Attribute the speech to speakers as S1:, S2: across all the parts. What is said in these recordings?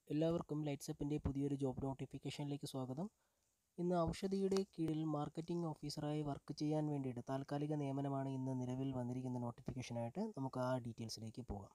S1: എല്ലാവർക്കും ലൈറ്റ്സപ്പിൻ്റെ പുതിയൊരു ജോബ് നോട്ടിഫിക്കേഷനിലേക്ക് സ്വാഗതം ഇന്ന് ഔഷധിയുടെ കീഴിൽ മാർക്കറ്റിംഗ് ഓഫീസറായി വർക്ക് ചെയ്യാൻ വേണ്ടിയിട്ട് താൽക്കാലിക നിയമനമാണ് ഇന്ന് നിലവിൽ വന്നിരിക്കുന്ന നോട്ടിഫിക്കേഷനായിട്ട് നമുക്ക് ആ ഡീറ്റെയിൽസിലേക്ക് പോകാം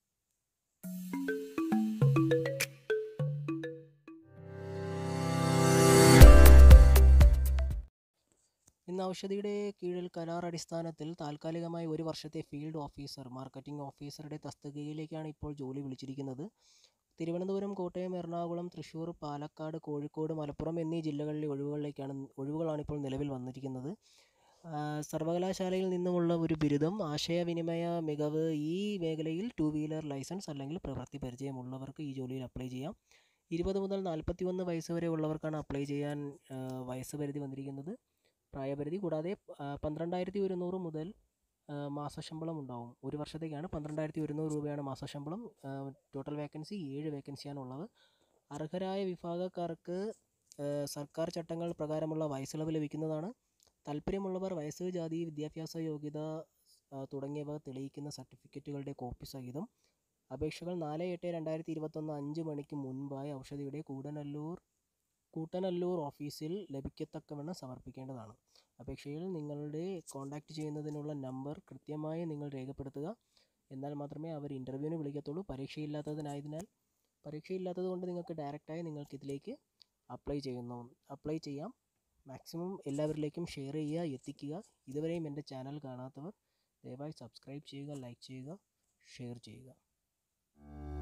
S1: ഇന്ന് ഔഷധിയുടെ കീഴിൽ കരാർ അടിസ്ഥാനത്തിൽ താൽക്കാലികമായി ഒരു വർഷത്തെ ഫീൽഡ് ഓഫീസർ മാർക്കറ്റിംഗ് ഓഫീസറുടെ തസ്തികയിലേക്കാണ് ഇപ്പോൾ ജോലി വിളിച്ചിരിക്കുന്നത് തിരുവനന്തപുരം കോട്ടയം എറണാകുളം തൃശ്ശൂർ പാലക്കാട് കോഴിക്കോട് മലപ്പുറം എന്നീ ജില്ലകളിലെ ഒഴിവുകളിലേക്കാണ് ഒഴിവുകളാണ് ഇപ്പോൾ നിലവിൽ വന്നിരിക്കുന്നത് സർവകലാശാലയിൽ നിന്നുമുള്ള ഒരു ബിരുദം ആശയവിനിമയ മികവ് ഈ മേഖലയിൽ ടു വീലർ ലൈസൻസ് അല്ലെങ്കിൽ പ്രവൃത്തി പരിചയമുള്ളവർക്ക് ഈ ജോലിയിൽ അപ്ലൈ ചെയ്യാം ഇരുപത് മുതൽ നാൽപ്പത്തി ഒന്ന് വയസ്സ് വരെ ഉള്ളവർക്കാണ് അപ്ലൈ ചെയ്യാൻ വയസ്സ് പരിധി വന്നിരിക്കുന്നത് പ്രായപരിധി കൂടാതെ പന്ത്രണ്ടായിരത്തി ഒരുന്നൂറ് മുതൽ മാസശമ്പളം ഉണ്ടാവും ഒരു വർഷത്തേക്കാണ് പന്ത്രണ്ടായിരത്തി ഒരുന്നൂറ് രൂപയാണ് മാസശമ്പളം ടോട്ടൽ വേക്കൻസി ഏഴ് വേക്കൻസിയാണ് ഉള്ളത് അർഹരായ വിഭാഗക്കാർക്ക് സർക്കാർ ചട്ടങ്ങൾ പ്രകാരമുള്ള വയസ്സിളവ് ലഭിക്കുന്നതാണ് താല്പര്യമുള്ളവർ വയസ്സ് ജാതി വിദ്യാഭ്യാസ യോഗ്യത തുടങ്ങിയവ തെളിയിക്കുന്ന സർട്ടിഫിക്കറ്റുകളുടെ കോപ്പി സഹിതം അപേക്ഷകൾ നാല് എട്ട് രണ്ടായിരത്തി ഇരുപത്തൊന്ന് അഞ്ച് മണിക്ക് മുൻപായി ഔഷധിയുടെ കൂടനല്ലൂർ കൂട്ടനല്ലൂർ ഓഫീസിൽ ലഭിക്കത്തക്കവണ്ണം സമർപ്പിക്കേണ്ടതാണ് അപേക്ഷയിൽ നിങ്ങളുടെ കോൺടാക്റ്റ് ചെയ്യുന്നതിനുള്ള നമ്പർ കൃത്യമായി നിങ്ങൾ രേഖപ്പെടുത്തുക എന്നാൽ മാത്രമേ അവർ ഇൻ്റർവ്യൂവിന് വിളിക്കത്തുള്ളൂ പരീക്ഷയില്ലാത്തതിനായതിനാൽ പരീക്ഷയില്ലാത്തത് കൊണ്ട് നിങ്ങൾക്ക് ഡയറക്റ്റായി നിങ്ങൾക്ക് ഇതിലേക്ക് അപ്ലൈ ചെയ്യുന്നു അപ്ലൈ ചെയ്യാം മാക്സിമം എല്ലാവരിലേക്കും ഷെയർ ചെയ്യുക എത്തിക്കുക ഇതുവരെയും എൻ്റെ ചാനൽ കാണാത്തവർ ദയവായി സബ്സ്ക്രൈബ് ചെയ്യുക ലൈക്ക് ചെയ്യുക ഷെയർ ചെയ്യുക